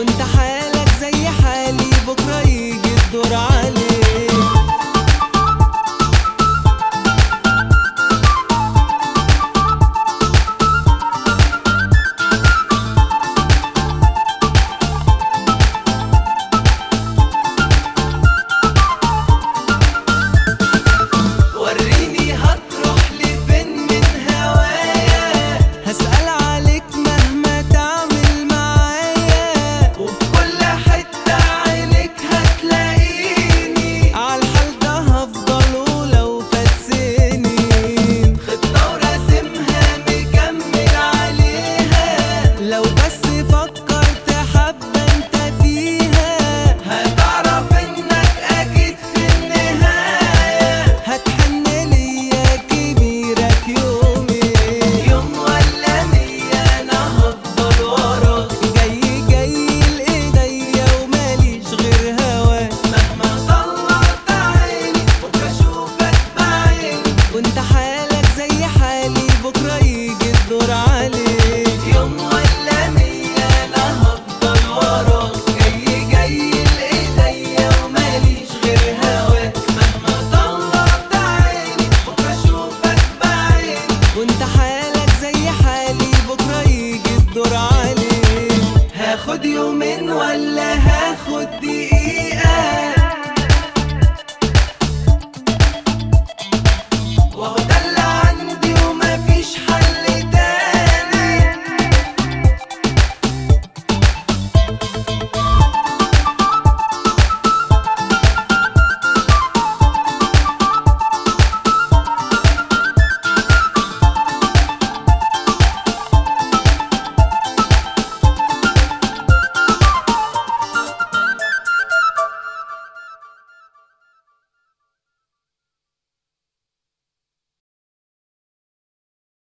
وانت حالك زي حالي بكرة يجي الدور عليك وريني هتروح لفين من هوايا هسأل عليك مهما تعمل معايا وفي كل حتة عينك هتلاقيني عالحال ده هفضل ولو فات سنين خطة وراسمها مكمل عليها لو بس فكرت حبة انت فيها هتعرف انك اكيد في النهاية هتحن ليا كبيرك يومي يوم ولا مية انا هفضل وراك جاي جاي لايديا وماليش غير هواك مهما طلعت عيني بكره اشوفك بعيني وانت حالك زي حالي بكره يجي الدور عليك يوم ولا مية انا هفضل وراك جاي جاي لايديا وماليش غير هواك مهما طلعت عيني بكره اشوفك بعيني وانت حالك زي حالي بكره يجي الدور عليك هاخد يومين ولا هاخد دقيقة